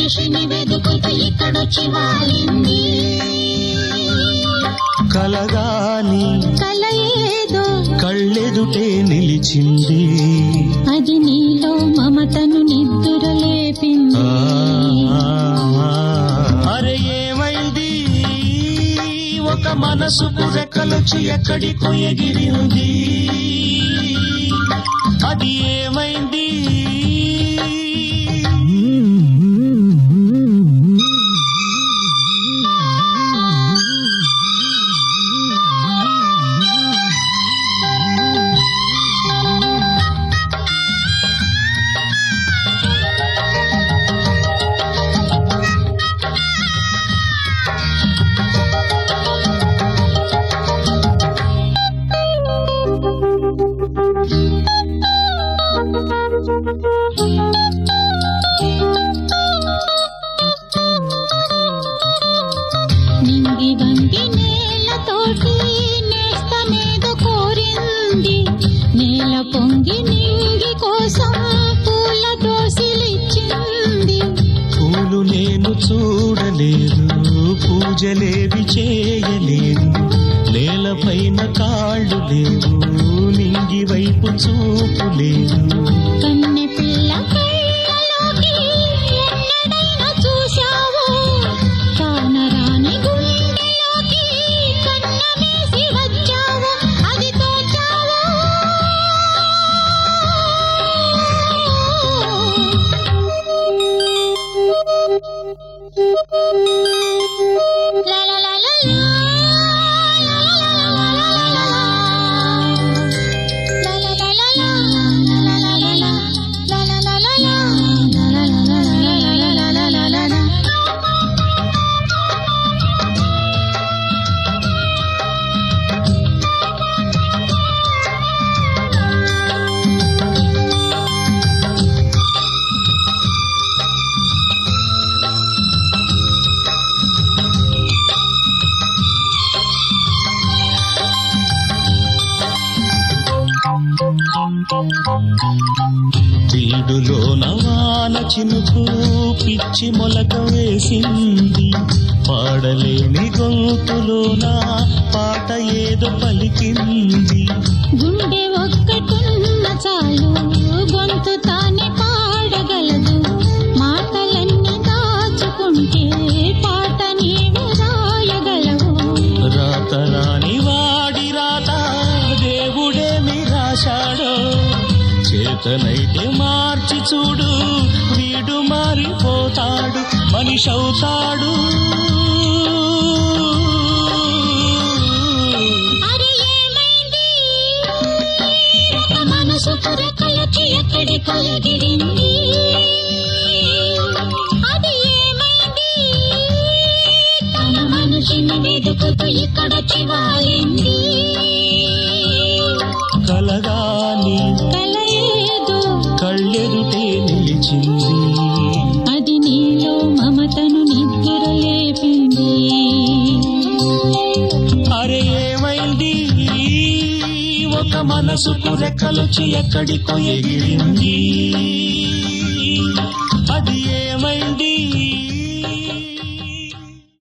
మనిషిని వెతుకుతూ ఇక్కడొచ్చి వాలింది కలగాని కల ఏదో కళ్ళెదుటే నిలిచింది అది నీలో మమతను నిద్దుర లేపింది ఆ, అరే ఏమైంది ఒక మనసుకు రెక్కలొచ్చి ఎక్కడికో ఎగిరింది అది ఏమైంది నింగి వంగి నేలతోటి నేస్తమేదో కోరింది నేల పొంగి నింగి కోసం పూల దోసిలిచ్చింది పూలు నేను చూడలేదు పూజలేవి చేయలేదు నేలపైన కాళ్ళు లేవు నింగి వైపు చూపు లేదు కన్నె పిల్ల కళ్ళలోకి ఎన్నడైనా చూశావో కానరాని గుండెలోకి కన్న వేసి వచ్చావో అది తోచావో లా లా లా లా లా, లా లా లా లా లా లా లా. తీడులో నవాన చినుకు పిచ్చి మొలక వేసింది పాడలేని గొంతులోన పాట ఏదో పలికింది గుండె ఒక్కటున్న చాలు గొంతు తానే పాడగలదు మాటలన్నీ దాచుకుంటే పాట నీవు రాయగలవు రాత రాని వాడి రాత దేవుడేమి రాశాడో చేతనైతే మార్చి చూడు వీడు మారిపోతాడు మనిషి అవుతాడు అరే ఏమైంది ఒక మనసు పురకలకి ఎక్కడికో ఎగిరింది అది ఏమైంది తన మనిషిని వెతుకుతూ ఇక్కడొచ్చి వాలింది కలగాని కల ఏదో కళ్ళెదుటే నిలిచింది అది నీలో మమతను నిద్ర లేపింది అరే ఏమైంది ఒక మనసుకు రెక్కలొచ్చి ఎక్కడికో ఎగిరింది